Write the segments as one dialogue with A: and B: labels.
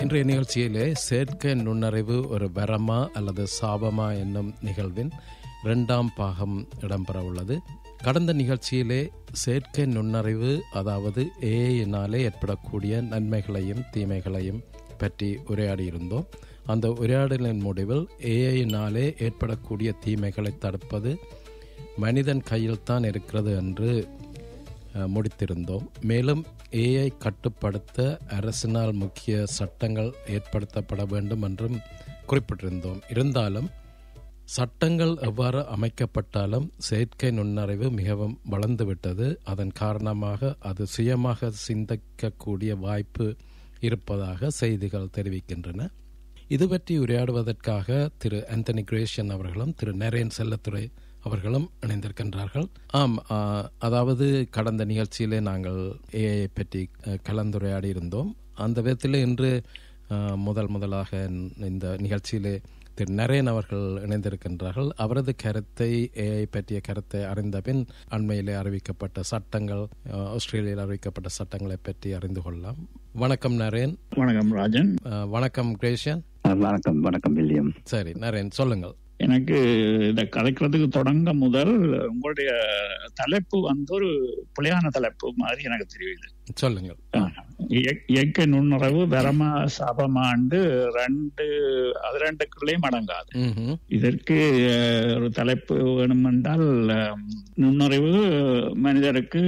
A: இன்றைய நிகழ்ச்சியிலே செயற்கை நுண்ணறிவு ஒரு வரமா அல்லது சாபமா என்னும் நிகழ்வின் இரண்டாம் பாகம் இடம்பெற உள்ளது கடந்த நிகழ்ச்சியிலே செயற்கை நுண்ணறிவு அதாவது ஏஐனாலே ஏற்படக்கூடிய நன்மைகளையும் தீமைகளையும் பற்றி உரையாடியிருந்தோம் அந்த உரையாடலின் முடிவில் ஏஐனாலே ஏற்படக்கூடிய தீமைகளை தடுப்பது மனிதன் கையில்தான் இருக்கிறது என்று அஹ், முடித்திருந்தோம் மேலும் ஏஐ கட்டுப்படுத்த அரசினால் முக்கிய சட்டங்கள் ஏற்படுத்தப்பட வேண்டும் என்றும் குறிப்பிட்டிருந்தோம் இருந்தாலும் சட்டங்கள் எவ்வாறு அமைக்கப்பட்டாலும் செயற்கை நுண்ணறிவு மிகவும் வளர்ந்துவிட்டது அதன் காரணமாக அது சுயமாக சிந்திக்கக்கூடிய வாய்ப்பு இருப்பதாக செய்திகள் தெரிவிக்கின்றன இது பற்றி உரையாடுவதற்காக திரு ஆந்தனி கிரேஷியன் அவர்களும் திரு நரேன் செல்லத்துறை அவர்களும் இணைந்திருக்கின்றார்கள் ஆம் ஆ, அதாவது கடந்த நிகழ்ச்சியிலே நாங்கள் ஏஐ பற்றி அ, கலந்துரையாடி இருந்தோம் அந்த விதத்தில் இன்று ஆ, முதல் முதலாக இந்த நிகழ்ச்சியிலே திரு நரேன் அவர்கள் இணைந்திருக்கின்றார்கள் அவரது கருத்தை ஏஐ பற்றிய கருத்தை அறிந்த பின் அண்மையிலே அறிவிக்கப்பட்ட சட்டங்கள் ஆ, ஆஸ்திரேலியாவில் அறிவிக்கப்பட்ட சட்டங்களை பற்றி அறிந்து கொள்ளலாம் வணக்கம் நரேன்
B: வணக்கம் ராஜன்
A: ஆ, வணக்கம் கிரேஷியன்
C: அஹ் வணக்கம் வணக்கம் வில்லியம்
A: சரி நரேன் சொல்லுங்கள்
B: எனக்கு இதை கதைக்கிறதுக்கு தொடங்க முதல் உங்களுடைய தலைப்பு வந்து ஒரு புலியான தலைப்பு மாதிரி எனக்கு தெரியுது
A: சொல்லுங்கள்
B: இய- இயற்கை நுண்ணறிவு வரமா சாபமாண்டு ரெண்டு அது ரெண்டுக்குள்ளேயும் அடங்காது
A: ம்ஹும்.
B: இதற்கு அஹ், ஒரு தலைப்பு வேணுமென்றால் அஹ், நுண்ணறிவு மனிதருக்கு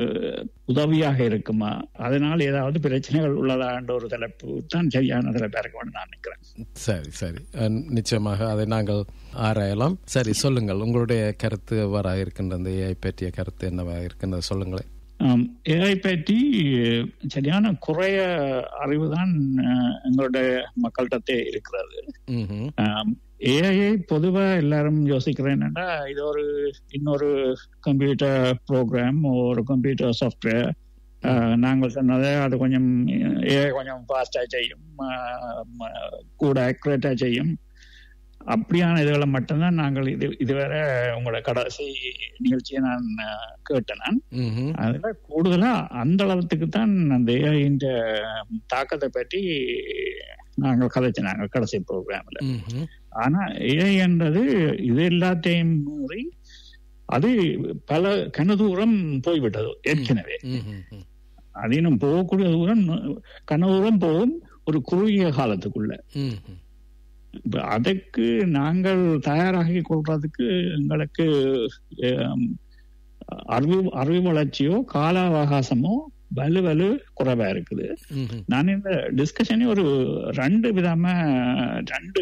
B: உதவியாக இருக்குமா அதனால் ஏதாவது பிரச்சனைகள் உள்ளதான்ற ஒரு தலைப்பு தான் சரியான தலைப்பா இருக்கும்னு நான் நினைக்கிறேன்
A: சரி சரி அஹ், நிச்சயமாக அதை நாங்கள் ஆராயலாம் சரி சொல்லுங்கள் உங்களுடைய கருத்து எவ்வாறாக இருக்கின்றது ஏஐ பற்றிய கருத்து என்னவாக இருக்கின்றது சொல்லுங்களேன்
B: ஏஐ பற்றி சரியான குறைய அறிவு தான் எங்களுடைய மக்கள்கிட்ட இருக்கிறது
A: ம்ஹும்.
B: ஏஐ பொதுவா எல்லாரும் யோசிக்கிறேன் என்னன்னா இது ஒரு இன்னொரு கம்ப்யூட்டர் ப்ரோக்ராம் ஒரு கம்ப்யூட்டர் சாஃப்ட்வேர் நாங்கள் சொன்னதை அது கொஞ்சம் ஏஐ கொஞ்சம் ஃபாஸ்டா செய்யும் ஆஹ், ம- கூட அக்யூரேட்டா செய்யும் அப்படியான இதுகளை மட்டும்தான் நாங்கள் இது இதுவரை உங்களோட கடைசி நிகழ்ச்சியை நான் ஆஹ், கேட்டேன் நான்
A: ம்ஹும்.
B: அதுல கூடுதலா அந்த அளவுக்கு தான் அந்த ஏஐயின் தாக்கத்தை பற்றி நாங்கள் கதைச்சினாங்க கடைசி ப்ரோக்ராம்ல
A: ம்ஹும்.
B: ஆனா ஏஐ என்றது இது எல்லாத்தையும் மீறி அது பல கனதூரம் போய்விட்டது ஏற்கனவே
A: ம்ஹும்.
B: அது இன்னும் போகக்கூடிய தூரம் கனதூரம் போகும் ஒரு குறுகிய காலத்துக்குள்ள
A: ம்ஹும்.
B: இப்ப அதற்கு நாங்கள் தயாராகி கொள்றதுக்கு எங்களுக்கு ஆம், அறிவு அறிவு வளர்ச்சியோ கால அவகாசமோ வலு வலு குறைவா இருக்குது
A: ம்ஹும்.
B: நான் இந்த டிஸ்கஷனே ஒரு ரெண்டு விதமா ரெண்டு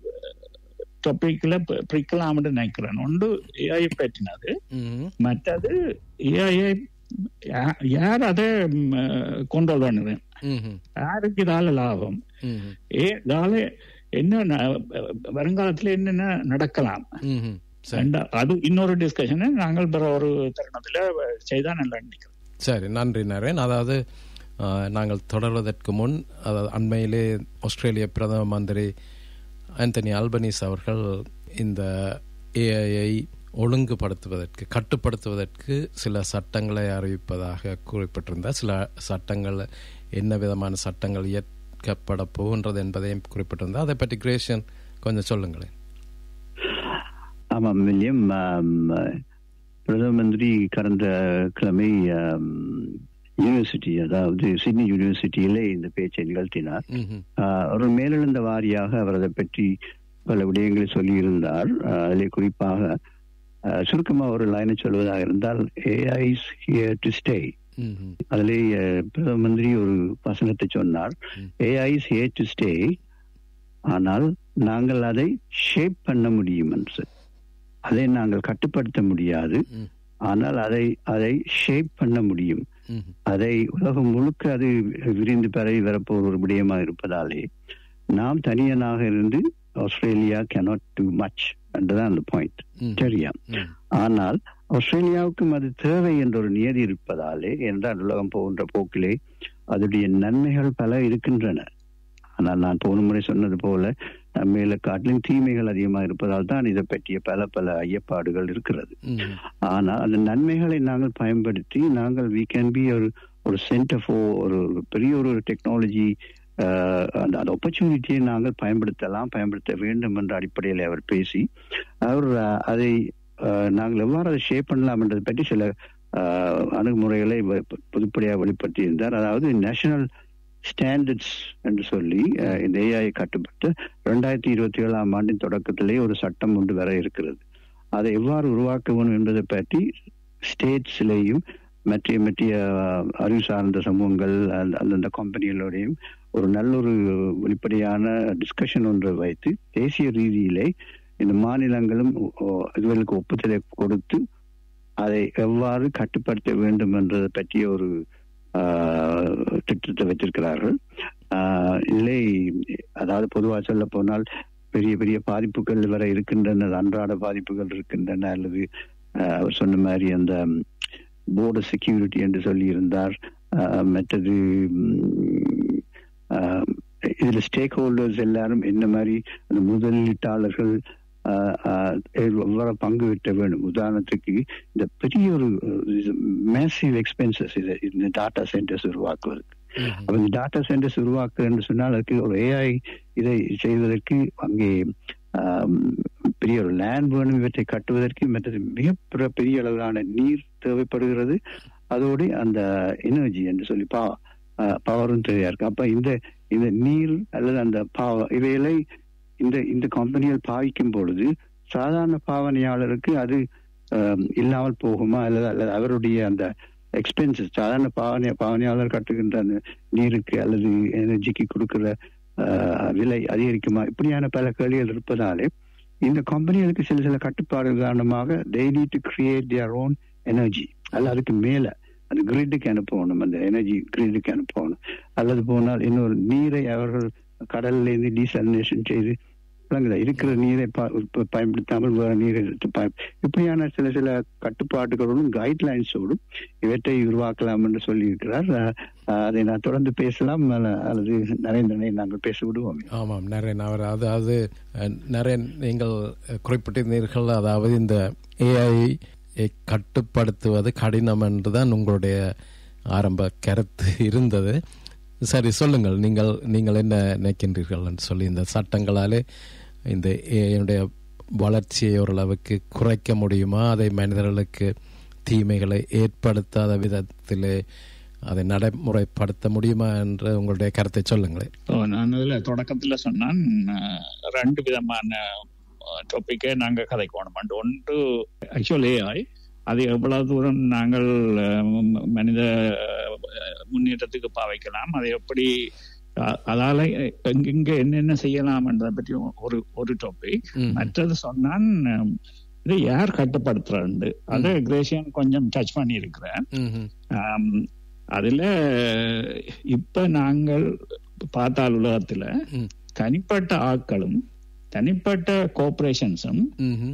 B: டாபிக்ல பிரிக்கலாம்னு நினைக்கிறேன் ஒன்று ஏஐ பற்றினது
A: ம்ஹும்.
B: மற்றது ஏஐ யார் அதை கொண்டு பண்ணுது
A: ம்ஹும்.
B: யாருக்கு இதால லாபம்
A: ம்ஹும்.
B: ஏ இதால என்ன ந- வருங்காலத்துல என்னென்ன நடக்கலாம்
A: ம்ஹும். சரி
B: ரெண்டா- அது இன்னொரு டிஸ்கஷனை நாங்கள் பிற ஒரு தருணத்துல செய்தா நல்லா நினைக்கிறேன்
A: சரி நன்றி நரேன் அதாவது ஆஹ், நாங்கள் தொடர்வதற்கு முன் அதாவது அண்மையிலே ஆஸ்திரேலிய பிரதம மந்திரி ஆந்தனி அல்பனீஸ் அவர்கள் இந்த ஏஐயை ஒழுங்குபடுத்துவதற்கு கட்டுப்படுத்துவதற்கு சில சட்டங்களை அறிவிப்பதாக குறிப்பிட்டிருந்தார் சில சட்டங்கள் என்ன விதமான சட்டங்கள் இயற்கப்பட போகின்றது என்பதையும் குறிப்பிட்டிருந்தார் அதை பற்றி கிரேஷன் கொஞ்சம் சொல்லுங்களேன்
C: ஆமாம் வில்லியம் ஆம், பிரதம மந்திரி கடந்த கிழமை ஆம், யூனிவர்சிட்டி அதாவது சிட்னி யூனிவர்சிட்டியிலே இந்த பேச்சை நிகழ்த்தினார்
A: ம்ஹும்.
C: ஆஹ், ஒரு மேலெழுந்த வாரியாக அவர் அதை பற்றி பல விடயங்களை சொல்லியிருந்தார் ஆஹ், அதிலே குறிப்பாக ஆஹ், சுருக்கமா ஒரு லைனை சொல்வதாக இருந்தால் ஏஐஸ் ஹியர் டு ஸ்டே
A: ம்ஹும்.
C: அதிலே அஹ், பிரதம மந்திரி ஒரு வசனத்தை சொன்னார்
A: ம்.
C: ஏஐஸ் ஹியர் டு ஸ்டே ஆனால் நாங்கள் அதை ஷேப் பண்ண முடியும் என்று அதை நாங்கள் கட்டுப்படுத்த முடியாது
A: ம்.
C: ஆனால் அதை அதை ஷேப் பண்ண முடியும்
A: ம்ஹும்.
C: அதை உலகம் முழுக்க அது விரிந்து பரவி வரப்போகிற ஒரு விடயமாக இருப்பதாலே நாம் தனியனாக இருந்து ஆஸ்திரேலியா cannot do மச் என்றுதான் அந்த பாயிண்ட்
A: ம்.
C: சரியா
A: ம்.
C: ஆனால் ஆஸ்திரேலியாவுக்கும் அது தேவை என்ற ஒரு நியதி இருப்பதாலே என்றால் உலகம் போகின்ற போக்கிலே அதனுடைய நன்மைகள் பல இருக்கின்றன ஆனால் நான் போன முறை சொன்னது போல நம்மையில காட்டிலும் தீமைகள் அதிகமாக இருப்பதால் தான் இதை பற்றிய பல பல ஐயப்பாடுகள் இருக்கிறது
A: ம்.
C: ஆனால் அந்த நன்மைகளை நாங்கள் பயன்படுத்தி நாங்கள் வி கேன் பி ஒரு ஒரு சென்டர் ஃபார் ஒரு ஒரு பெரிய ஒரு டெக்னாலஜி அஹ், அந்த அந்த ஆப்பர்ச்சுனிட்டியை நாங்கள் பயன்படுத்தலாம் பயன்படுத்த வேண்டும் என்ற அடிப்படையில் அவர் பேசி அவர் அஹ், அதை அஹ், நாங்கள் எவ்வாறு அதை ஷேப் பண்ணலாம் என்றதை பற்றி சில அஹ், அணுகுமுறைகளை வெ- பொதுப்படையாக வெளிப்படுத்தியிருந்தார் அதாவது நேஷனல் ஸ்டாண்டர்ட்ஸ் என்று சொல்லி அஹ், இந்த ஏஐ கட்டுப்பட்டு ரெண்டாயிரத்தி இருபத்தி ஏழாம் ஆண்டின் தொடக்கத்திலே ஒரு சட்டம் ஒன்று வர இருக்கிறது அதை எவ்வாறு உருவாக்க வேண்டும் என்பதை பற்றி ஸ்டேட்ஸ்லேயும் மற்ற மற்ற அஹ், அறிவு சார்ந்த சமூகங்கள் அந்த- அந்தந்த கம்பெனிகளோடையும் ஒரு நல்ல ஒரு வெளிப்படையான டிஸ்கஷன் ஒன்றை வைத்து தேசிய ரீதியிலே இந்த மாநிலங்களும் ஒ- இதுகளுக்கு ஒப்புதலை கொடுத்து அதை எவ்வாறு கட்டுப்படுத்த வேண்டும் என்றதை பற்றிய ஒரு ஆஹ், திட்டத்தை வைத்திருக்கிறார்கள் ஆஹ், இல்லை அதாவது பொதுவாக சொல்ல போனால் பெரிய பெரிய பாதிப்புகள் வர இருக்கின்றன அன்றாட பாதிப்புகள் இருக்கின்றன அல்லது ஆஹ், அவர் சொன்ன மாதிரி அந்த போர்டர் செக்யூரிட்டி என்று சொல்லியிருந்தார் ஆஹ், மற்றது ம், ஆஹ், இதுல ஸ்டேக் ஹோல்டர்ஸ் எல்லாரும் என்ன மாதிரி அந்த முதலீட்டாளர்கள் ஆஹ், ஆஹ், எவ்வளவு பங்கு பெற்ற வேண்டும் உதாரணத்துக்கு இந்த பெரிய ஒரு மேசிவ் எக்ஸ்பென்சஸ் இது இந்த டாட்டா சென்டர்ஸ் உருவாக்குவதற்கு
A: ம்ஹும்.
C: அப்ப இந்த டாட்டா சென்டர்ஸ் உருவாக்கு என்று சொன்னால் அதுக்கு ஒரு ஏஐ இதை செய்வதற்கு அங்கே ஆம், பெரிய ஒரு லேண்ட் வேணும் இவற்றை கட்டுவதற்கு மற்றது மிக பிற- பெரிய அளவிலான நீர் தேவைப்படுகிறது அதோடு அந்த எனர்ஜி என்று சொல்லி பா பவரும் தேவையா இருக்கு அப்ப இந்த இந்த நீர் அல்லது அந்த பாவ இவைகளை இந்த இந்த கம்பெனிகள் பாவிக்கும் பொழுது சாதாரண பாவனையாளருக்கு அது ஆம், இல்லாமல் போகுமா அல்லது அல்லது அவருடைய அந்த எக்ஸ்பென்சஸ் சாதாரண பாவனை பாவனையாளர் கட்டுகின்ற அந்த நீருக்கு அல்லது எனர்ஜிக்கு கொடுக்கிற ஆஹ், விலை அதிகரிக்குமா இப்படியான பல கேள்விகள் இருப்பதாலே இந்த கம்பெனிகளுக்கு சில சில கட்டுப்பாடுகள் காரணமாக they need to create their own energy அல்ல அதுக்கு மேல அந்த கிரிட்டுக்கு அனுப்பணும் அந்த எனர்ஜி கிரிட்டுக்கு அனுப்பணும் அல்லது போனால் இன்னொரு நீரை அவர்கள் கடல்ல இருந்து டீசலினேஷன் செய்து விளங்குதா இருக்கிற நீரை ப- ப- பயன்படுத்தாமல் வேற நீரை எடுத்து பயன் இப்படியான சில சில கட்டுப்பாடுகளோடும் கைட்லைன்ஸோடும் இவற்றை உருவாக்கலாம் என்று சொல்லியிருக்கிறார் அஹ், அஹ், அதை நான் தொடர்ந்து பேசலாம் அல்ல- அல்லது நரேந்திரனை நாங்கள் பேச விடுவோம்
A: ஆமாம் நரேன் அவர் அதாவது அஹ், நரேன் நீங்கள் அஹ், குறிப்பிட்டிருந்தீர்கள் அதாவது இந்த ஏஐ கட்டுப்படுத்துவது கடினம் என்றுதான் உங்களுடைய ஆரம்ப கருத்து இருந்தது சரி சொல்லுங்கள் நீங்கள் நீங்கள் என்ன நினைக்கின்றீர்கள் என்று சொல்லி இந்த சட்டங்களாலே இந்த ஏஐனுடைய வளர்ச்சியை ஓரளவுக்கு குறைக்க முடியுமா அதை மனிதர்களுக்கு தீமைகளை ஏற்படுத்தாத விதத்திலே அதை நடைமுறைப்படுத்த முடியுமா என்று உங்களுடைய கருத்தை சொல்லுங்களேன்
B: ஓ, நான் அதுல தொடக்கத்துல சொன்னான் அஹ், ரெண்டு விதமான டாபிக்கை நாங்க கதைக்கணும் ஒன்று ஆக்சுவல் ஏஐ அது எவ்வளவு தூரம் நாங்கள் அஹ், ம- மனித அஹ், முன்னேற்றத்துக்கு பாவைக்கலாம் அதை எப்படி அ- அதால எங்கெங்க என்னென்ன செய்யலாம்ன்றதை பற்றி ஒரு ஒரு டாபிக்
A: ம்.
B: மற்றது சொன்னான் அஹ், இதை யார் கட்டுப்படுத்துறாண்டு அதை கிரேசியன் கொஞ்சம் டச் பண்ணி இருக்கிறேன்
A: ம்ஹும்.
B: ஆம், அதுல இப்ப நாங்கள் பார்த்தால் உலகத்துல
A: ம்.
B: தனிப்பட்ட ஆட்களும் தனிப்பட்ட கோஆபரேஷன்ஸும்
A: ம்ஹும்.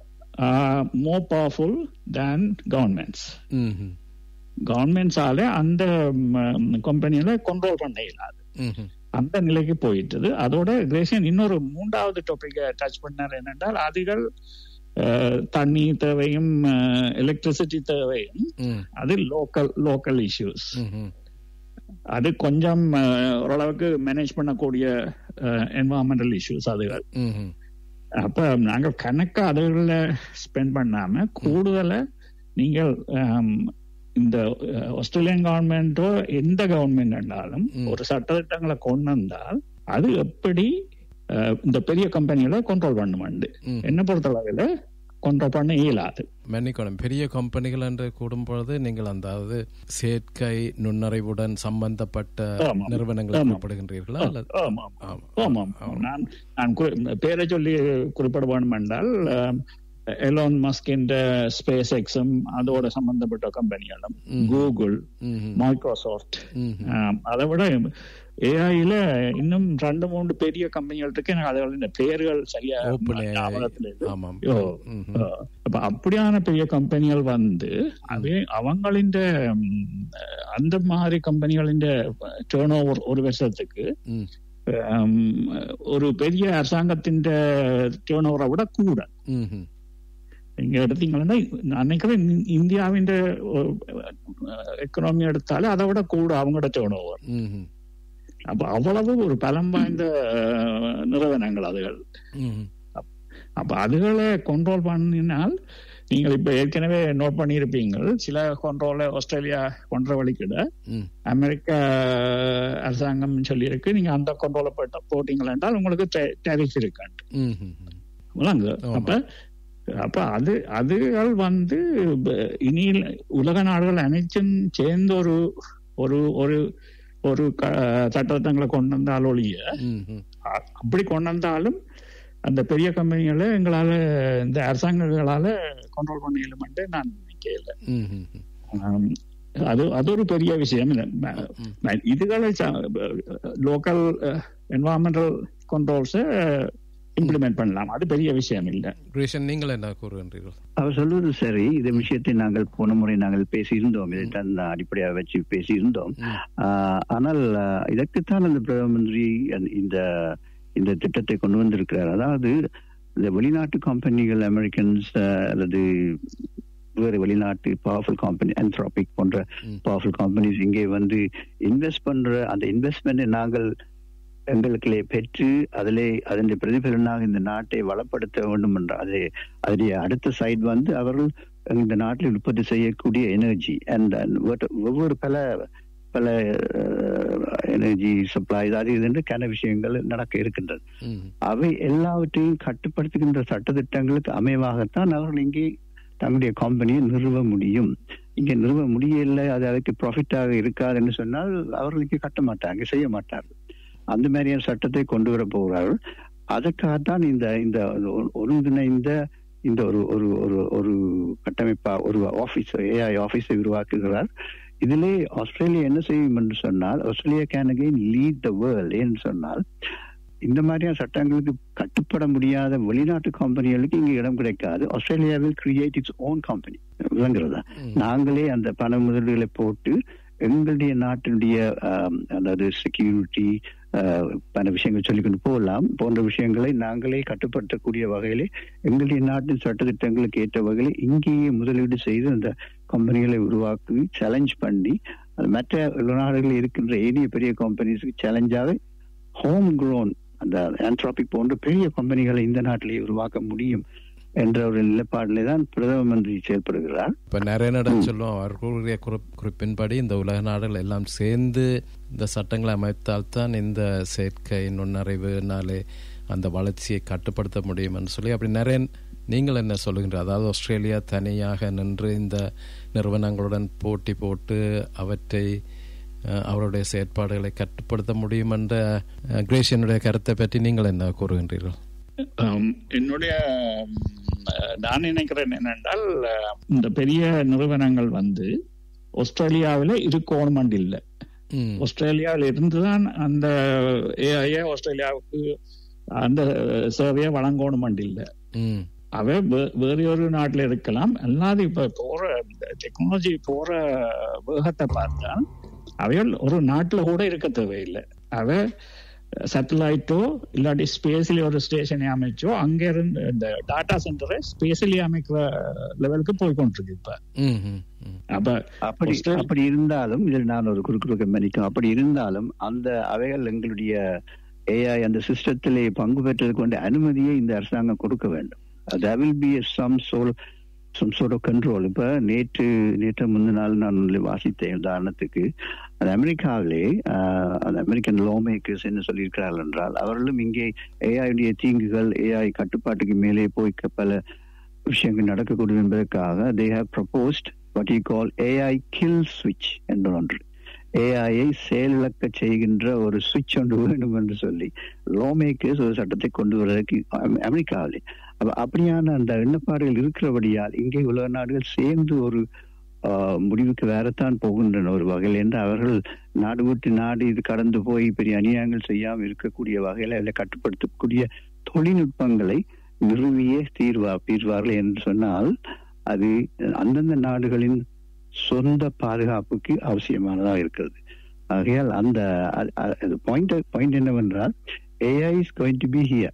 B: மோர் பவர்ஃபுல் தேன் கவர்மெண்ட்ஸ்
A: ம்ஹும்.
B: கவர்மெண்ட்ஸால அந்த கம்பெனியில கண்ட்ரோல் பண்ண இயலாது
A: ம்ஹும்.
B: அந்த நிலைக்கு போயிட்டது அதோட கிரேசியன் இன்னொரு மூன்றாவது டாபிக்கை டச் பண்ணார் என்னென்றால் அதுகள் அஹ், தண்ணி தேவையும் எலக்ட்ரிசிட்டி தேவையும்
A: ம்.
B: அது லோக்கல் லோக்கல் இஷ்யூஸ்
A: ம்ஹும்.
B: அது கொஞ்சம் அஹ், ஓரளவுக்கு மேனேஜ் பண்ணக்கூடிய என்வாரன்மெண்டல் இஷ்யூஸ் அதுகள்
A: ம்ஹும்.
B: அப்ப நாங்கள் கணக்கா அதுகளில் ஸ்பெண்ட் பண்ணாம கூடுதல நீங்கள் ஆம், இந்த அஹ், ஆஸ்திரேலியன் கவர்மெண்ட்டோ எந்த கவர்மெண்ட் இருந்தாலும்
A: ம்.
B: ஒரு சட்டத்திட்டங்களை கொண்டு வந்தால் அது எப்படி அஹ், இந்த பெரிய கம்பெனிகளை கண்ட்ரோல் பண்ணுமாண்டு
A: ம்.
B: என்ன பொறுத்தளவில் கண்ட்ரோல் பண்ண இயலாது
A: மன்னிக்கணும் பெரிய கம்பெனிகள் என்று கூடும்பொழுது நீங்கள் அந்த அதாவது செயற்கை நுண்ணறிவுடன் சம்பந்தப்பட்ட
B: ஆமாம்.
A: நிறுவனங்களை
B: ஆமாம்.
A: குறிப்பிடுகின்றீர்களா அல்லது
B: ஆமாம்
A: ஆமாம்.
B: ஆமாம் நான் நான் குறி- பேரை சொல்லி குறிப்பிட வேண்டும் என்றால் எலோன் மஸ்கின்ற ஸ்பேஸ் எக்ஸும் அதோட சம்பந்தப்பட்ட கம்பெனிகளும்
A: ம்.
B: கூகுள்
A: ம்ஹும்.
B: மைக்ரோசாஃப்ட்
A: ம்ஹும்.
B: அதை விட ஏஐல இன்னும் ரெண்டு மூன்று பெரிய கம்பெனிகள் இருக்கு எனக்கு அதுகளின் பெயர்கள் சரியா
A: Open AI.
B: ஞாபகத்துல இல்லை.
A: ஆமாம்
B: யோ.
A: ம்ஹும்.
B: அஹ், அப்ப அப்படியான பெரிய கம்பெனிகள் வந்து அவே அவங்களின் அந்த மாதிரி கம்பெனிகளின் டேர்ன் ஓவர் ஒரு வருஷத்துக்கு
A: ம்.
B: ஹம், ஒரு பெரிய அரசாங்கத்தின் டேர்ன் ஓவரை விட கூட
A: ம்ஹும்.
B: நீங்க எடுத்தீங்கன்னா நான் நினைக்கிறேன் இந்~ இந்தியாவின் எக்கனாமி எடுத்தாலே அதை விட கூட அவங்களோட டேர்ன் ஓவர்
A: ம்ஹும்.
B: அப்ப அவ்வளவு ஒரு பலம் வாய்ந்த அஹ், நிறுவனங்கள் அதுகள்
A: ம்
B: அப்ப அதுகளை கண்ட்ரோல் பண்ணினால் நீங்கள் இப்ப ஏற்கனவே நோட் பண்ணியிருப்பீங்கள் சில கண்ட்ரோலை ஆஸ்திரேலியா கொன்ற வழிக்கிட
A: ம்
B: அமெரிக்க அரசாங்கம் சொல்லியிருக்கு நீங்க அந்த கண்ட்ரோலை போட்டீங்கள் என்றால் உங்களுக்கு டேரிஃப் இருக்காண்டு
A: ம் ம் ம்.
B: விளங்கு
A: ஆமா.
B: அப்ப அப்ப அது அதுகள் வந்து ப- இனி உலக நாடுகள் அனைத்தும் சேர்ந்து ஒரு ஒரு ஒரு ஒரு க- சட்டத்திட்டங்களை கொண்டு வந்தால் ஒழிய
A: ம் ம்
B: அ- அப்படி கொண்டு வந்தாலும் அந்த பெரிய கம்பெனிகளை எங்களால இந்த அரசாங்கங்களால கண்ட்ரோல் பண்ண இயலுமென்று நான் நினைக்கல
A: ம் ம் ம்.
B: ஆம், அது அது ஒரு பெரிய விஷயம் இல்ல ம-
A: ம்.
B: ம- இதுகளை லோக்கல் என்வாரன்மெண்டல் கண்ட்ரோல்ஸை இம்ப்ளிமெண்ட் பண்ணலாம் அது பெரிய விஷயம் இல்லை
A: கிரீஷன் நீங்கள் என்ன கூறுகின்றீர்கள்
C: அவர் சொல்வது சரி இந்த விஷயத்தை நாங்கள் போன முறை நாங்கள் பேசியிருந்தோம் இதைத்தான் அடிப்படையாக வச்சு பேசியிருந்தோம்
A: ம்.
C: ஆஹ், ஆனால் ஆஹ், இதற்குத்தான் அந்த பிரதம மந்திரி அந்த- இந்த இந்த திட்டத்தை கொண்டு வந்திருக்கிறார் அதாவது இந்த வெளிநாட்டு கம்பெனிகள் அமெரிக்கன்ஸ் அல்லது வேறு வெளிநாட்டு பவர்ஃபுல் கம்பெனி ஆந்த்ராபிக் போன்ற
A: ம்.
C: பவர்ஃபுல் கம்பெனிஸ் இங்கே வந்து இன்வெஸ்ட் பண்ற அந்த இன்வெஸ்ட்மெண்ட்டை நாங்கள் எங்களுக்குள்ளே பெற்று அதிலே அதனுடைய பிரதிபலனாக இந்த நாட்டை வளப்படுத்த வேண்டும் என்ற அது அதனுடைய அடுத்த சைடு வந்து அவர்கள் இந்த நாட்டில் உற்பத்தி செய்யக்கூடிய எனர்ஜி அண்ட் ஒவ்வொரு பல பல எனர்ஜி சப்ளை அது இதுன்னு கன விஷயங்கள் நடக்க இருக்கின்றது
A: ம்
C: அவை எல்லாவற்றையும் கட்டுப்படுத்துகின்ற சட்டத்திட்டங்களுக்கு அமைவாகத்தான் அவர்கள் இங்கே தங்களுடைய கம்பெனியை நிறுவ முடியும் இங்கே நிறுவ முடியல அது அதுக்கு ப்ராஃபிட்டாக இருக்காதுன்னு சொன்னால் அவர்கள் இங்கே கட்ட மாட்டாங்க செய்ய மாட்டார்கள் அந்த மாதிரியான சட்டத்தை கொண்டு வர போகிறார்கள் அதற்காகத்தான் இந்த இந்த ஒரு- ஒருங்கிணைந்த இந்த ஒரு ஒரு ஒரு ஒரு கட்டமைப்பா ஒரு ஆபீஸ் ஏஐ ஆபீஸை உருவாக்குகிறார் இதிலே ஆஸ்திரேலியா என்ன செய்யும் என்று சொன்னால் Australia can again lead the world ஏன்னு சொன்னால் இந்த மாதிரியான சட்டங்களுக்கு கட்டுப்பட முடியாத வெளிநாட்டு கம்பெனிகளுக்கு இங்க இடம் கிடைக்காது Australia will create its own company விளங்குறதா
A: ம்.
C: நாங்களே அந்த பண முதலீடுகளை போட்டு எங்களுடைய நாட்டினுடைய ஆம், அதாவது செக்யூரிட்டி பல விஷயங்கள் சொல்லிக்கொண்டு போகலாம் போன்ற விஷயங்களை நாங்களே கட்டுப்படுத்தக்கூடிய வகையிலே எங்களுடைய நாட்டின் சட்டத்திட்டங்களுக்கு ஏற்ற வகையில் இங்கேயே முதலீடு செய்து அந்த கம்பெனிகளை உருவாக்கி சேலஞ்ச் பண்ணி அது மற்ற நாடுகளில் இருக்கின்ற ஏனைய பெரிய கம்பெனிஸுக்கு சேலஞ்சாக ஹோம் குரோன் அந்த ஆன்ட்ராபிக் போன்ற பெரிய கம்பெனிகளை இந்த நாட்டிலேயே உருவாக்க முடியும் என்ற ஒரு நிலைப்பாட்டிலே தான் பிரதம மந்திரி செயல்படுகிறார்
A: இப்போ நிறைய இடம் சொல்லுவோம் அவர்களுடைய குறிப் குறிப்பின்படி இந்த உலக நாடுகள் எல்லாம் சேர்ந்து இந்த சட்டங்களை அமைத்தால்தான் இந்த செயற்கை நுண்ணறிவுனாலே அந்த வளர்ச்சியை கட்டுப்படுத்த முடியும்னு சொல்லி அப்படி நிறைய நீங்கள் என்ன சொல்லுகின்ற அதாவது ஆஸ்திரேலியா தனியாக நின்று இந்த நிறுவனங்களுடன் போட்டி போட்டு அவற்றை அஹ், அவருடைய செயற்பாடுகளை கட்டுப்படுத்த முடியும் என்ற அஹ், கிரேஷியனுடைய கருத்தை பற்றி நீங்கள் என்ன கூறுகின்றீர்கள்
B: ஆம், என்னுடைய ம், அஹ், நான் நினைக்கிறேன் என்னென்றால் அஹ், இந்த பெரிய நிறுவனங்கள் வந்து ஆஸ்திரேலியாவில் இருக்கணும் இல்லை
A: ம்
B: ஆஸ்திரேலியாவில் இருந்துதான் அந்த ஏஐ ஆஸ்திரேலியாவுக்கு அந்த சேவையை வழங்கணும் இல்லை
A: ம்
B: அவ வே- வேறு ஒரு நாட்டில் இருக்கலாம் அல்லாது இப்ப போற டெக்னாலஜி போற வேகத்தை பார்த்தா அவைகள் ஒரு நாட்டுல கூட இருக்க தேவையில்லை அவ சேட்டலைட்டோ இல்லாட்டி ஸ்பேஸ்ல ஒரு ஸ்டேஷனை அமைச்சோ அங்க இருந்து இந்த டாடா சென்டரை ஸ்பேஸ்லி அமைக்கிற லெவலுக்கு போய் கொண்டிருக்கு இப்ப
A: ம் ம் ம்
B: அப்ப
C: அப்படி
B: ஆஸ்திரேலியா-
C: அப்படி இருந்தாலும் இதில் நான் ஒரு குறுக்குறுக்க மன்னிக்கும் அப்படி இருந்தாலும் அந்த அவைகள் எங்களுடைய ஏஐ அந்த சிஸ்டத்திலே பங்கு பெற்றதுக்கு வேண்டிய அனுமதியை இந்த அரசாங்கம் கொடுக்க வேண்டும் there will be some sort some sort of control இப்ப நேற்று நேற்று முந்தின நாள் நான் வாசித்தேன் உதாரணத்துக்கு அது அமெரிக்காவிலே ஆஹ், அந்த அமெரிக்கன் லோ மேக்கர்ஸ் என்ன சொல்லியிருக்கிறார்கள் என்றால் அவர்களும் இங்கே ஏஐடைய தீங்குகள் ஏஐ கட்டுப்பாட்டுக்கு மேலே போய் க- பல விஷயங்கள் நடக்கக்கூடும் என்பதற்காக they have proposed what you call AI kill சுவிட்ச் என்று ஒன்று ஏஐயை செயலிழக்க செய்கின்ற ஒரு சுவிட்ச் ஒன்று வேண்டும் என்று சொல்லி லோ மேக்கர்ஸ் ஒரு சட்டத்தை கொண்டு வருவதற்கு அமெ- அமெரிக்காவிலே அப்ப அப்படியான அந்த எண்ணப்பாடுகள் இருக்கிறபடியால் இங்கே உலக நாடுகள் சேர்ந்து ஒரு ஆஹ், முடிவுக்கு வேறத்தான் போகின்றன ஒரு வகையில் என்று அவர்கள் நாடு விட்டு நாடு இது கடந்து போய் பெரிய அநியாயங்கள் செய்யாமல் இருக்கக்கூடிய வகையில் அதில் கட்டுப்படுத்தக்கூடிய தொழில்நுட்பங்களை நிறுவியே தீர்வா தீர்வார்கள் என்று சொன்னால் அது அந்தந்த நாடுகளின் சொந்த பாதுகாப்புக்கு அவசியமானதாக இருக்கிறது ஆகையால் அந்த பாயிண்ட் பாயிண்ட் என்னவென்றால் AI is going to be here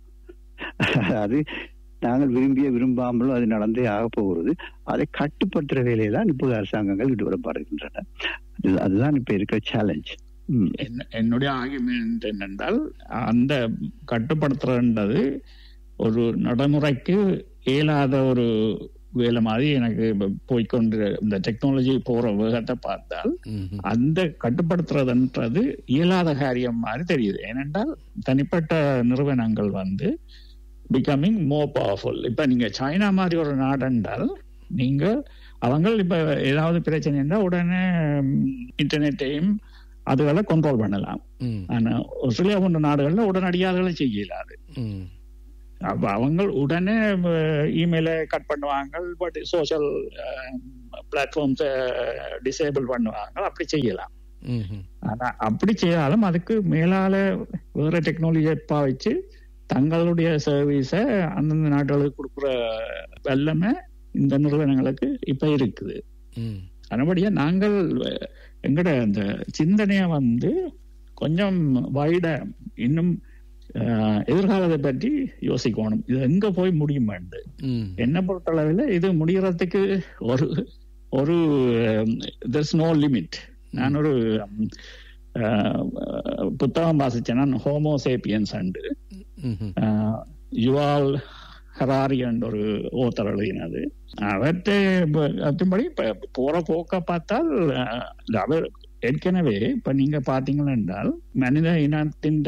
C: அது நாங்கள் விரும்பிய விரும்பாமலோ அது நடந்தே ஆக போகிறது அதை கட்டுப்படுத்துற வேலையை தான் இப்போது அரசாங்கங்கள் ஈடுபடப்படுகின்றன அது- அதுதான் இப்ப இருக்கிற சேலஞ்ச் ம்.
B: என்ன- என்னுடைய ஆகியமெண்ட் என்னென்றால் அந்த கட்டுப்படுத்துறன்றது ஒரு நடைமுறைக்கு இயலாத ஒரு வேலை மாதிரி எனக்கு இப்ப போய்க்கொண்டு இந்த டெக்னாலஜி போற வேகத்தை பார்த்தால்
A: ம்ஹும்.
B: அந்த கட்டுப்படுத்துறதுன்றது இயலாத காரியம் மாதிரி தெரியுது ஏனென்றால் தனிப்பட்ட நிறுவனங்கள் வந்து பிகமிங் மோர் பவர்ஃபுல் இப்ப நீங்க சைனா மாதிரி ஒரு நாடென்றால் நீங்க அவங்க இப்ப ஏதாவது பிரச்சனை இருந்தால் உடனே இன்டர்நெட்டையும் அதுகளை கண்ட்ரோல் பண்ணலாம்
A: ம்,
B: ஆனா ஆஸ்திரேலியா போன்ற நாடுகள்ல உடனடியாக அதுகளை செய்ய இயலாது
A: ம்,
B: அப்ப அவங்க உடனே இமெயிலை கட் பண்ணுவாங்க பட் சோஷியல் பிளாட்ஃபார்ம்ஸை டிசேபிள் பண்ணுவாங்க அப்படி செய்யலாம்
A: ம்ஹும்.
B: ஆனா அப்படி செய்தாலும் அதுக்கு மேலால வேற டெக்னாலஜியை பாவிச்சு தங்களுடைய சர்வீஸை அந்தந்த நாடுகளுக்கு கொடுக்குற வல்லமை இந்த நிறுவனங்களுக்கு இப்ப இருக்குது
A: ம்,
B: அதன்படியா நாங்கள் அஹ், எங்கட அந்த சிந்தனைய வந்து கொஞ்சம் வைட இன்னும் அஹ், எதிர்காலத்தை பற்றி யோசிக்கணும் இது எங்க போய் முடியுமாண்டு
A: ம்,
B: என்ன பொறுத்தளவில் இது முடியறதுக்கு ஒரு ஒரு there's நோ லிமிட் நான் ஒரு உம், அஹ், புத்தகம் வாசிச்சேன் நான் ஹோமோ சேப்பியன்ஸ் அண்டு
A: ம்ஹும்.
B: யுவால் ஹராரி என்ற ஒரு ஓத்தர் எழுதினது அவற்றை அதுபடி இப்ப போற போக்க பார்த்தால் அஹ், அவர் ஏற்கனவே இப்ப நீங்க பாத்தீங்கன்னா என்றால் மனித இனத்தின்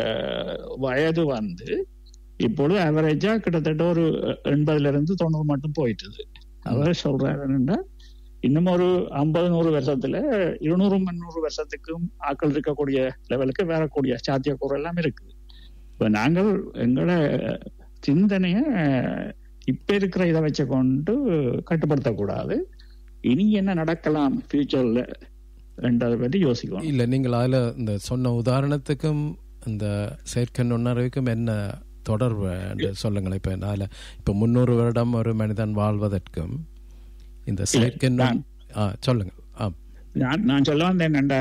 B: வயது வந்து இப்பொழுது அவரேஜா கிட்டத்தட்ட ஒரு எண்பதுல இருந்து தொண்ணூறு மட்டும் போயிட்டுது அவர் சொல்றாரு என்னன்னா இன்னும் ஒரு ஐம்பது நூறு வருஷத்துல இருநூறு முந்நூறு வருஷத்துக்கும் ஆட்கள் இருக்கக்கூடிய லெவலுக்கு வரக்கூடிய சாத்தியக்கூறு எல்லாம் இருக்குது இப்ப நாங்கள் எங்களை சிந்தனைய இப்ப இருக்கிற இதை வச்சு கொண்டு கட்டுப்படுத்தக்கூடாது இனி என்ன நடக்கலாம் ஃபியூச்சர்ல என்றதை பற்றி யோசிக்கணும்
A: இல்ல நீங்கள் அதுல இந்த சொன்ன உதாரணத்துக்கும் இந்த செயற்கை நுண்ணறிவுக்கும் என்ன தொடர்பு என்று சொல்லுங்களேன் இப்ப அதுல இப்ப முன்னூறு வருடம் ஒரு மனிதன் வாழ்வதற்கும் இந்த செயற்கை நுண்-
B: நான்-
A: ஆ சொல்லுங்க ஆ
B: நான் நான் சொல்ல வந்தேன் என்னண்டா,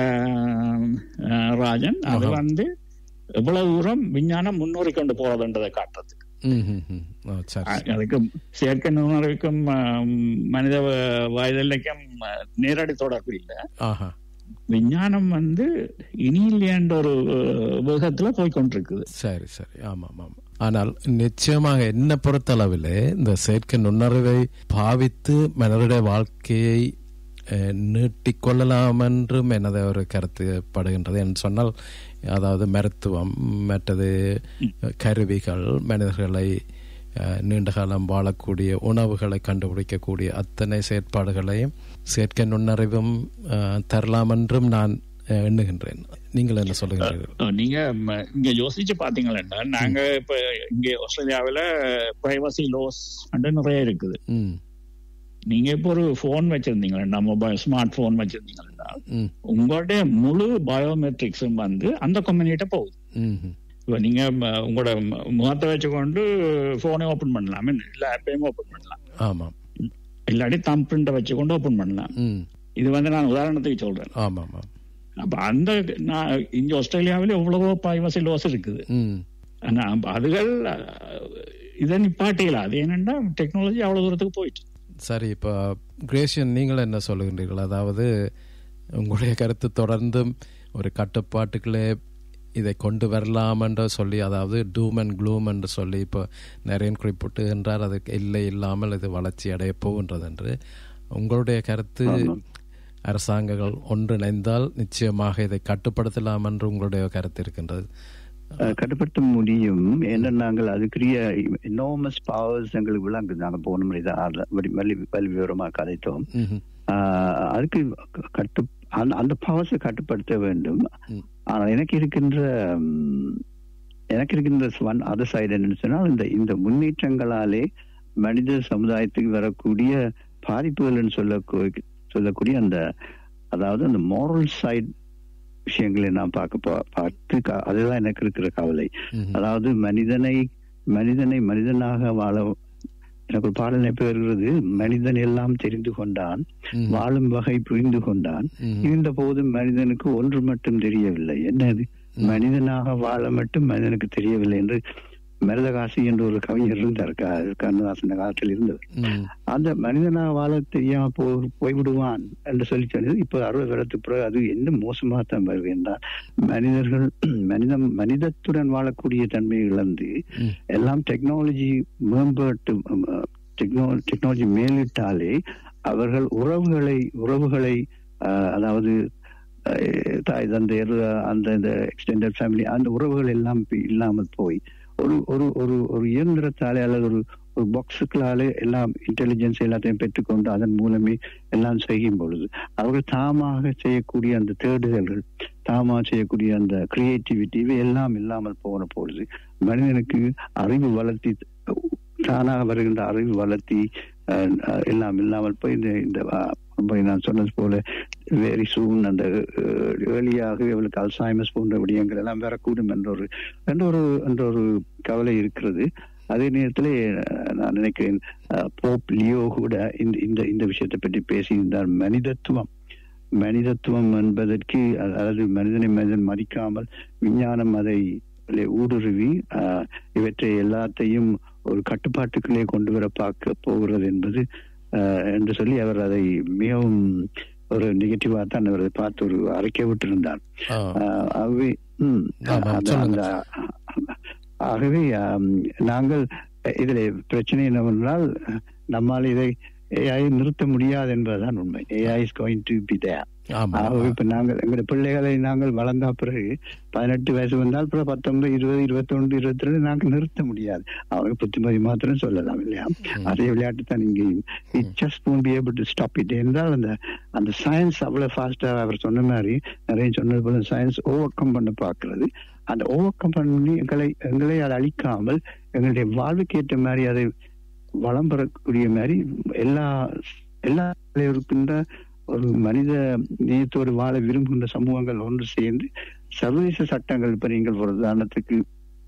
B: அஹ், ராஜன் அது
A: ஆஹா.
B: வந்து எவ்வளவு தூரம் விஞ்ஞானம் முன்னோறி கொண்டு போறதுன்றதை காட்டுறதுக்கு
A: ம் ம், ம். ஆ, சரி
B: அ- அதுக்கு செயற்கை நுண்ணறிவுக்கும் அஹ், மனித வ- வயதிலைக்கும் அஹ், நேரடி தொடர்பு இல்லை
A: ஆஹா
B: விஞ்ஞானம் வந்து இனியில்லைன்ற ஒரு அஹ், வேகத்துல போய் கொண்டிருக்குது
A: சரி சரி ஆமாம் ஆமாம் ஆனால் நிச்சயமாக என்ன பொறுத்தளவில் இந்த செயற்கை நுண்ணறிவை பாவித்து மனிதனுடைய வாழ்க்கையை அஹ், நீட்டிக்கொள்ளலாம் என்றும் எனது ஒரு கருத்துப்படுகின்றது என்று சொன்னால் அதாவது மருத்துவம் மற்றது கருவிகள் மனிதர்களை அஹ், நீண்ட காலம் வாழக்கூடிய உணவுகளை கண்டுபிடிக்கக்கூடிய அத்தனை செயற்பாடுகளையும் செயற்கை நுண்ணறிவும் அஹ், தரலாம் என்றும் நான் அஹ், எண்ணுகின்றேன் நீங்கள் என்ன சொல்லுகிறீர்கள்
B: அஹ், நீங்க ம, இங்க யோசிச்சு பாத்தீங்கன்னா நாங்க இப்ப இங்க ஆஸ்திரேலியாவில பிரைவசி லோஸ் நிறைய இருக்குது
A: ம்
B: நீங்க இப்போ ஒரு போன் வச்சிருந்தீங்கன்னா மொபைல் ஸ்மார்ட் போன் வச்சிருந்தீங்கன்னா
A: ம்
B: உங்களுடைய முழு பயோமெட்ரிக்ஸும் வந்து அந்த கம்பெனிகிட்ட போகுது
A: ம்
B: இப்போ நீங்க ம, உங்களோட ம- முகத்தை வச்சுக்கொண்டு போனை ஓபன் பண்ணலாம் இல்ல ஆப்பையும் ஓபன் பண்ணலாம்
A: ஆமாம்
B: இல்லாட்டி தம் பிரிண்ட வச்சுக்கொண்டு ஓபன் பண்ணலாம்
A: ம்
B: இது வந்து நான் உதாரணத்துக்கு சொல்றேன்
A: ஆமாம் ஆமாம்
B: அப்ப அந்த நான் இங்க ஆஸ்திரேலியாவில எவ்வளவோ பிரைவசி லோஸ் இருக்குது
A: ம்
B: ஆனா அப்ப அதுகள் அஹ், இதை நிப்பாட்டியல அது என்னன்னா டெக்னாலஜி அவ்வளவு தூரத்துக்கு போயிட்டு
A: சரி இப்போ கிரேஷியன் நீங்கள் என்ன சொல்லுகின்றீர்கள் அதாவது உங்களுடைய கருத்து தொடர்ந்தும் ஒரு கட்டுப்பாட்டுக்குள்ளே இதை கொண்டு வரலாம் என்று சொல்லி அதாவது டூம் அண்ட் க்ளூம் என்று சொல்லி இப்போ நிறைய குறிப்பிட்டுகின்றார் அதுக்கு இல்லை இல்லாமல் இது வளர்ச்சி அடைய போகின்றது என்று உங்களுடைய கருத்து
C: ஆமாம்.
A: அரசாங்கங்கள் ஒன்றிணைந்தால் நிச்சயமாக இதை கட்டுப்படுத்தலாம் என்று உங்களுடைய கருத்து இருக்கின்றது
C: அஹ், கட்டுப்படுத்த முடியும் ஏன்னா நாங்கள் அதுக்குரிய எனாமஸ் பவர்ஸ் எங்களுக்கு விளங்குது நாங்கள் போன முறை தான் அதுல வலி வலி- வலி விவரமா கதைத்தோம்
A: ம்ஹும்.
C: ஆஹ் அதுக்கு கட்டு அந்த அந்த பவர்ஸை கட்டுப்படுத்த வேண்டும்
A: ம்.
C: ஆனா எனக்கு இருக்கின்ற ம், எனக்கு இருக்கின்ற ஒன் அதர் சைடு என்னன்னு சொன்னால் இந்த இந்த முன்னேற்றங்களாலே மனித சமுதாயத்துக்கு வரக்கூடிய பாதிப்புகள்னு சொல்ல சொல்லக்கூடிய அந்த அதாவது அந்த moral சைடு விஷயங்களை நான் பார்க்க பா- பார்த்து க- அதுதான் எனக்கு இருக்கிற கவலை
A: ம்ஹும்.
C: அதாவது மனிதனை மனிதனை மனிதனாக வாழ எனக்கு ஒரு பாடல் நினைப்பு வருகிறது மனிதன் எல்லாம் தெரிந்து கொண்டான்
A: ம்.
C: வாழும் வகை புரிந்து கொண்டான்
A: ம்.
C: இருந்த போதும் மனிதனுக்கு ஒன்று மட்டும் தெரியவில்லை என்னது மனிதனாக வாழ மட்டும் மனிதனுக்கு தெரியவில்லை என்று மருதகாசி என்று ஒரு கவிஞர் இருந்தார் க- கண்ணதாசன் காலத்தில் இருந்தவர்
A: ம்,
C: அந்த மனிதனா வாழ தெரியாம போ போய்விடுவான் என்று சொல்லி சொன்னது இப்போ அறுபது வருடத்துக்கு பிறகு அது இன்னும் மோசமாக தான் வருது என்றால் மனிதர்கள் மனிதம் மனிதத்துடன் வாழக்கூடிய தன்மை இழந்து
A: ம்.
C: எல்லாம் டெக்னாலஜி மேம்பட்டு டெக்னாலஜி மேலிட்டாலே அவர்கள் உறவுகளை உறவுகளை அஹ், அதாவது அஹ், தாய் தந்தையர் அந்த இந்த எக்ஸ்டெண்டட் ஃபேமிலி அந்த உறவுகள் எல்லாம் இப்ப இல்லாமல் போய் ஒரு ஒரு ஒரு ஒரு இயந்திரத்தாலே அல்லது ஒரு ஒரு பாக்ஸுக்களாலே எல்லாம் இன்டெலிஜென்ஸ் எல்லாத்தையும் பெற்றுக்கொண்டு அதன் மூலமே எல்லாம் செய்யும் பொழுது அவர்கள் தாமாக செய்யக்கூடிய அந்த தேடுதல்கள் தாமாக செய்யக்கூடிய அந்த கிரியேட்டிவிட்டி இவை எல்லாம் இல்லாமல் போன பொழுது மனிதனுக்கு அறிவு வளர்த்தி தானாக வருகின்ற அறிவு வளர்த்தி அஹ், அஹ், எல்லாம் இல்லாமல் போய் இந்த இந்த அஹ், போய் நான் சொன்னது போல வெரி சூன் அந்த ஏர்லியாக இவளுக்கு அல்சைமஸ் போன்ற விடயங்கள் எல்லாம் வரக்கூடும் என்ற ஒரு என்ற ஒரு என்ற ஒரு கவலை இருக்கிறது அதே நேரத்தில் நான் நினைக்கிறேன் அஹ், போப் லியோ கூட இந்த இந்த இந்த விஷயத்தை பற்றி பேசியிருந்தார் மனிதத்துவம் மனிதத்துவம் என்பதற்கு அ- அதாவது மனிதனை மனிதன் மதிக்காமல் விஞ்ஞானம் அதை ஊடுருவி அஹ், இவற்றை எல்லாத்தையும் ஒரு கட்டுப்பாட்டுக்குள்ளே கொண்டு வர பார்க்க போகிறது என்பது அஹ், என்று சொல்லி அவர் அதை மிகவும் ஒரு நெகட்டிவா தான் அவர் அதை பார்த்து ஒரு அறிக்கை விட்டிருந்தார்
A: ஆ,
C: ஆஹ் ஆகவே ம்,
A: ஆமாம்,
C: அந்த-
A: சொல்லுங்க.
C: அந்த- ஆகவே ஆம், நாங்கள் இதில் பிரச்சனை என்னவென்றால் நம்மால் இதை ஏஐ நிறுத்த முடியாது என்பதுதான் உண்மை AI is going to be there
A: ஆமா
C: ஆகவே இப்ப நாங்கள் எங்களுடைய பிள்ளைகளை நாங்கள் வளர்ந்த பிறகு பதினெட்டு வயசு வந்தால் அப்புறம் பத்தொன்பது இருபது இருபத்தொன்று இருபத்தி ரெண்டு நாங்கள் நிறுத்த முடியாது அவங்க புத்திமதி மாத்திரம் சொல்லலாம் இல்லையா அதே விளையாட்டு தான் இங்கேயும் it just won't be able to stop it என்றால் அந்த அந்த சயின்ஸ் அவ்வளவு ஃபாஸ்டா அவர் சொன்ன மாதிரி நிறைய சொன்னது போல சயின்ஸ் ஓவர் கம் பண்ண பார்க்கிறது அந்த ஓவர் கம் பண்ணி எங்களை எங்களை அதை அழிக்காமல் எங்களுடைய வாழ்வுக்கு ஏற்ற மாதிரி அதை வளம் பெறக்கூடிய மாதிரி எல்லா எல்லா இருக்கின்ற ஒரு மனித நேயத்தோடு வாழ விரும்புகின்ற சமூகங்கள் ஒன்று சேர்ந்து சர்வதேச சட்டங்கள் இப்ப நீங்கள் ஒரு உதாரணத்துக்கு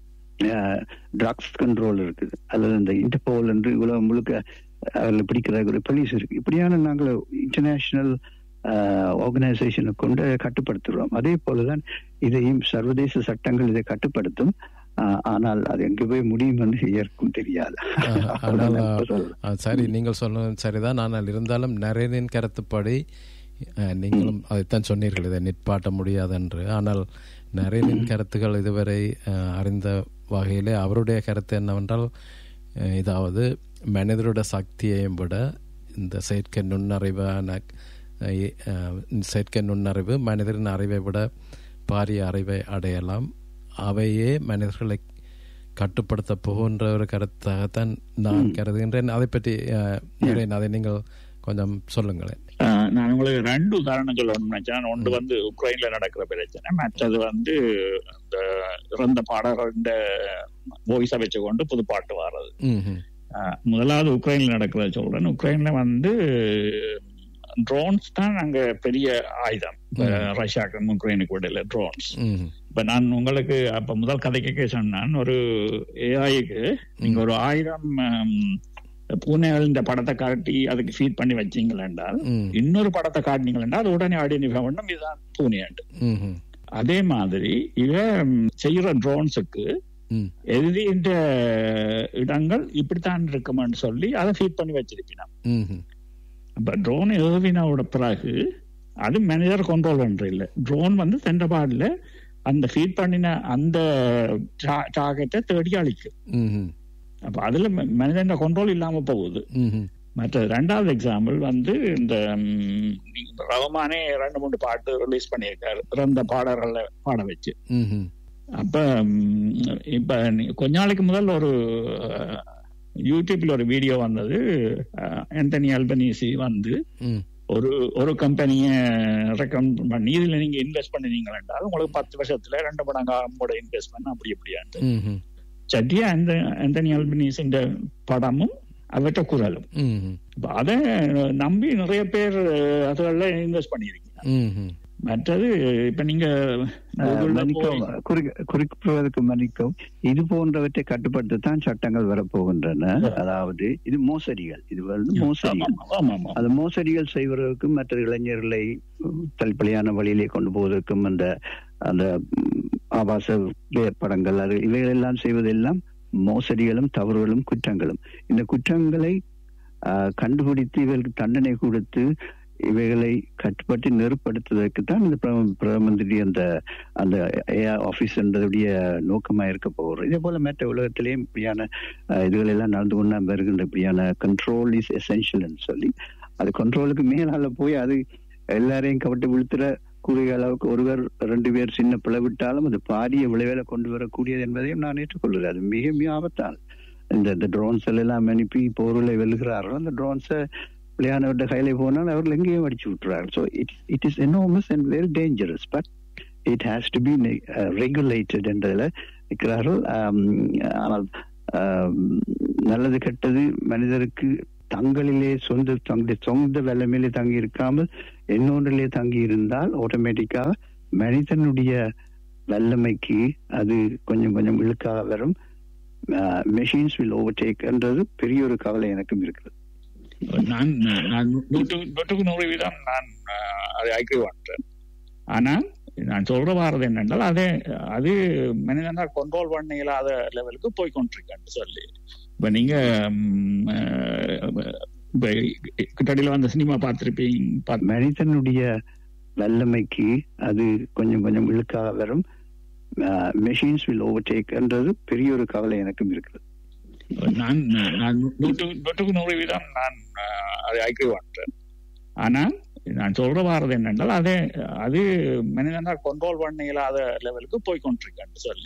C: ட்ரக்ஸ் கண்ட்ரோல் இருக்குது அல்லது இந்த இன்டர்போல் என்று உலகம் முழுக்க அதில் பிடிக்கிற ஒரு போலீஸ் இருக்கு இப்படியான நாங்கள் இன்டர்நேஷனல் ஆர்கனைசேஷனை கொண்டு கட்டுப்படுத்துகிறோம் அதே போலதான் இதையும் சர்வதேச சட்டங்கள் இதை கட்டுப்படுத்தும் ஆஹ், ஆனால் அது எங்க போய் முடியும் என்று யாருக்கும் தெரியாது
A: ஆஹ்,
C: அவ்வளவுதான்
A: ஆனால்
C: இப்ப சொல்றேன்.
A: ஆ, சரி நீங்கள் சொன்னது சரிதான் ஆனால் இருந்தாலும் நிறையனின் கருத்துப்படி அஹ், நீங்களும் அதைத்தான் சொன்னீர்கள் இதை நிற்பாட்ட முடியாது என்று ஆனால் நிறையனின் கருத்துக்கள் இதுவரை அஹ், அறிந்த வகையிலே அவருடைய கருத்து என்னவென்றால் அஹ், இதாவது மனிதரோட சக்தியையும் விட இந்த செயற்கை நுண்ணறிவான அஹ், அஹ், செயற்கை நுண்ணறிவு மனிதரின் அறிவை விட பாரிய அறிவை அடையலாம் அவையே மனிதர்களை கட்டுப்படுத்த போகின்ற ஒரு கருத்தாகத்தான் நான் கருதுகின்றேன் அதை பற்றி அஹ், நிறைய அதை நீங்கள் கொஞ்சம் சொல்லுங்களேன்
B: ஆஹ் நான் உங்களுக்கு ரெண்டு உதாரணம் சொல்லணும்னு நினைச்சேன் ஒன்று வந்து உக்ரைன்ல நடக்கிற பிரச்சனை மற்றது வந்து அந்த இறந்த பாடகர்கிட்ட வாய்ஸை வச்சுக்கொண்டு புது பாட்டு வர்றது
A: ம்ஹும்.
B: ஆஹ் முதலாவது உக்ரைன்ல நடக்கிறத சொல்றேன் உக்ரைன்ல வந்து ட்ரோன்ஸ் தான் அங்க பெரிய ஆயுதம் இப்ப ரஷ்யாவுக்கும் உக்ரைனுக்கு இடையில ட்ரோன்ஸ்
A: ம்ஹும்.
B: இப்ப நான் உங்களுக்கு அப்ப முதல் கதை கேட்க சொன்னான் ஒரு ஏஐக்கு நீங்க ஒரு ஆயிரம் ஆம், பூனைகள் இந்த படத்தை காட்டி அதுக்கு ஃபீட் பண்ணி வச்சீங்கள் என்றால்
A: ம்.
B: இன்னொரு படத்தை காட்டினீங்கள் என்றால் அது உடனே ஐடென்டிஃபை பண்ணும் இதுதான் பூனையாண்டு
A: ம்ஹும்.
B: அதே மாதிரி இவ ம், செய்யற ட்ரோன்ஸுக்கு
A: ம்.
B: எழுதின்ற இடங்கள் இப்படித்தான் இருக்குமான்னு சொல்லி அதை ஃபீட் பண்ணி வச்சிருப்பினான்
A: ம்ஹும்.
B: அப்ப ட்ரோன் எழுதினோட பிறகு அது மேனேஜர் கண்ட்ரோல் பண்ற இல்ல ட்ரோன் வந்து சென்றபாடுல அந்த ஃபீட் பண்ணின அந்த டார்கெட்டை தேடி அழிக்கும்
A: ம்ஹும்.
B: அப்ப அதுல மனிதன் கண்ட்ரோல் இல்லாம போகுது
A: ம்ஹும்.
B: மற்ற ரெண்டாவது எக்ஸாம்பிள் வந்து இந்த ம், ரஹ்மானே ரெண்டு மூணு பாட்டு ரிலீஸ் பண்ணியிருக்காரு இறந்த பாடல்களை பாட வச்சு
A: ம்ஹும்.
B: அப்ப ம், இப்ப நீ- கொஞ்ச நாளைக்கு முதல் ஒரு அஹ், யூடியூப்ல ஒரு வீடியோ வந்தது அஹ், ஆண்டனி அல்பனீசி வந்து
A: ம்.
B: ஒரு ஒரு கம்பெனியை ரெக்கமெண்ட் பண்ணி இதுல நீங்க இன்வெஸ்ட் பண்ணினீங்கன்னா உங்களுக்கு பத்து வருஷத்துல ரெண்டு மடங்கு உங்களோட இன்வெஸ்ட்மெண்ட் அப்படி இப்படியாண்டு
A: ம்ஹும்.
B: சட்டியா அந்த ஆண்டனி அல்பனீஸின் படமும் அவற்ற குரலும்
A: ம்ஹும்.
B: இப்ப அதை நம்பி நிறைய பேர் அதுல இன்வெஸ்ட் பண்ணிருக்கீங்க
A: ம்ஹும்.
B: மற்றது இப்ப நீங்க Google ல
C: மன்னிக்கவும்
B: போய்-
C: குறி- குறிப்பிடுவதற்கு மன்னிக்கவும் இது போன்றவற்றை கட்டுப்படுத்தத்தான் சட்டங்கள் வரப்போகின்றன அதாவது இது மோசடிகள் இது வந்து மோசடிகள்
B: ஆமா, ஆமா, ஆமா.
C: அந்த மோசடிகள் செய்வதற்கும் மற்ற இளைஞர்களை தள்ளிப்படியான வழியிலே கொண்டு போவதற்கும் அந்த அந்த ம், ஆபாச படங்கள் அது இவைகள் எல்லாம் செய்வதெல்லாம் மோசடிகளும் தவறுகளும் குற்றங்களும் இந்த குற்றங்களை ஆஹ், கண்டுபிடித்து இவர்களுக்கு தண்டனை கொடுத்து இவைகளை கட்டுப்பட்டு நெருப்படுத்துவதற்கு தான் இந்த பிரதம பிரதம மந்திரி அந்த அந்த ஏஆர் ஆபீஸ் என்றதுடைய நோக்கமா இருக்க போகிறோம் இதே போல மற்ற உலகத்திலேயும் இப்படியான ஆஹ், இதுகள் எல்லாம் நடந்து கொண்டா வருகின்ற இப்படியான கண்ட்ரோல் இஸ் எசென்ஷியல் சொல்லி அது கண்ட்ரோலுக்கு மேலால போய் அது எல்லாரையும் கவட்டு விழுத்துற கூடிய அளவுக்கு ஒருவர் ரெண்டு பேர் சின்ன பிளவிட்டாலும் அது பாரிய விளைவுகளை கொண்டு வரக்கூடியது என்பதையும் நான் ஏற்றுக்கொள்கிறேன் அது மிக மிக ஆபத்தால் இந்த இந்த ட்ரோன்ஸ் எல்லாம் அனுப்பி பொருளை வெல்கிறார்கள் அந்த ட்ரோன்ஸை விளையாடவர்கிட்ட கையில போனால் அவர்கள் எங்கேயும் அடிச்சு விட்டுறார்கள் so it it is enormous and very dangerous but it has to be regulated என்றதில் இருக்கிறார்கள் ஆம், ஆனால் ஆம், நல்லது கெட்டது மனிதருக்கு தங்களிலே சொந்த தங்களுடைய சொந்த வெள்ளமையிலே தங்கி இருக்காமல் இன்னொன்றிலே தங்கி இருந்தால் ஆட்டோமேட்டிக்காக மனிதனுடைய வல்லமைக்கு அது கொஞ்சம் கொஞ்சம் இழுக்காக வரும் மெஷின்ஸ் வில் ஓவர்டேக் என்றது பெரிய ஒரு கவலை எனக்கும் இருக்கிறது
B: நான் நான் நூற்றுக்கு நூற்றுக்கு நூறு வீதம் நான் அஹ், அதை ஐக்கிய பண்றேன் ஆனால் நான் சொல்ற வாரது என்னென்றால் அதே அது மனிதனால் கண்ட்ரோல் பண்ண இயலாத லெவலுக்கு போய் கொண்டிருக்கேன்னு சொல்லி இப்ப நீங்க ம், அஹ், இப்ப கிட்டடியில வந்த சினிமா பார்த்திருப்பீங்க பார்த்து-
C: மனிதனுடைய வல்லமைக்கு அது கொஞ்சம் கொஞ்சம் இழுக்காக வரும் மெஷின்ஸ் வில் ஓவர்டேக் என்றது பெரிய ஒரு கவலை எனக்கும் இருக்கிறது
B: நான் நான் நூற்றுக்கு நூற்றுக்கு நூறு வீதம் நான் அஹ், அதை ஐக்கிய பண்றேன் ஆனால் நான் சொல்ற வாரது என்னென்றால் அதே அது மனிதனால் கண்ட்ரோல் பண்ண இயலாத லெவலுக்கு போய் கொண்டிருக்கேன்னு சொல்லி